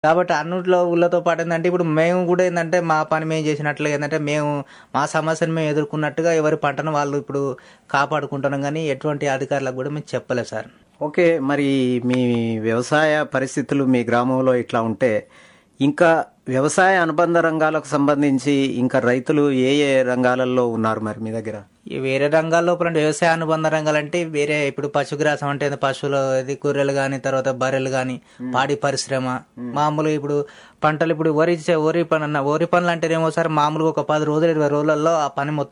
కాబట్టి అన్నిట్లో ఊళ్ళతో పాటు ఏంటంటే ఇప్పుడు మేము కూడా ఏంటంటే మా పని మేము చేసినట్లుగా ఏంటంటే మేము మా సమస్యను మేము ఎదుర్కొన్నట్టుగా ఎవరి పంటను వాళ్ళు ఇప్పుడు కాపాడుకుంటున్నాం కానీ ఎటువంటి అధికారులకు కూడా మేము చెప్పలేదు సార్ ఓకే మరి మీ వ్యవసాయ పరిస్థితులు మీ గ్రామంలో ఇట్లా ఉంటే ఇంకా వ్యవసాయ అనుబంధ రంగాలకు సంబంధించి ఇంకా రైతులు ఏ ఏ రంగాలలో ఉన్నారు మరి మీ దగ్గర ఈ వేరే రంగాల లోపల అంటే వ్యవసాయ అనుబంధ రంగాలంటే వేరే ఇప్పుడు పశుగ్రాసం అంటే ఏంది పశువులు ఇది గొర్రెలు కానీ తర్వాత బర్రెలు కానీ పాడి పరిశ్రమ మామూలుగా ఇప్పుడు పంటలు ఇప్పుడు వరి చే- వరి పని అన్న వరి పనులు అంటేనేమో సార్ మామూలుగా ఒక పది రోజులు ఇరవై రోజులలో ఆ పని మొత్తం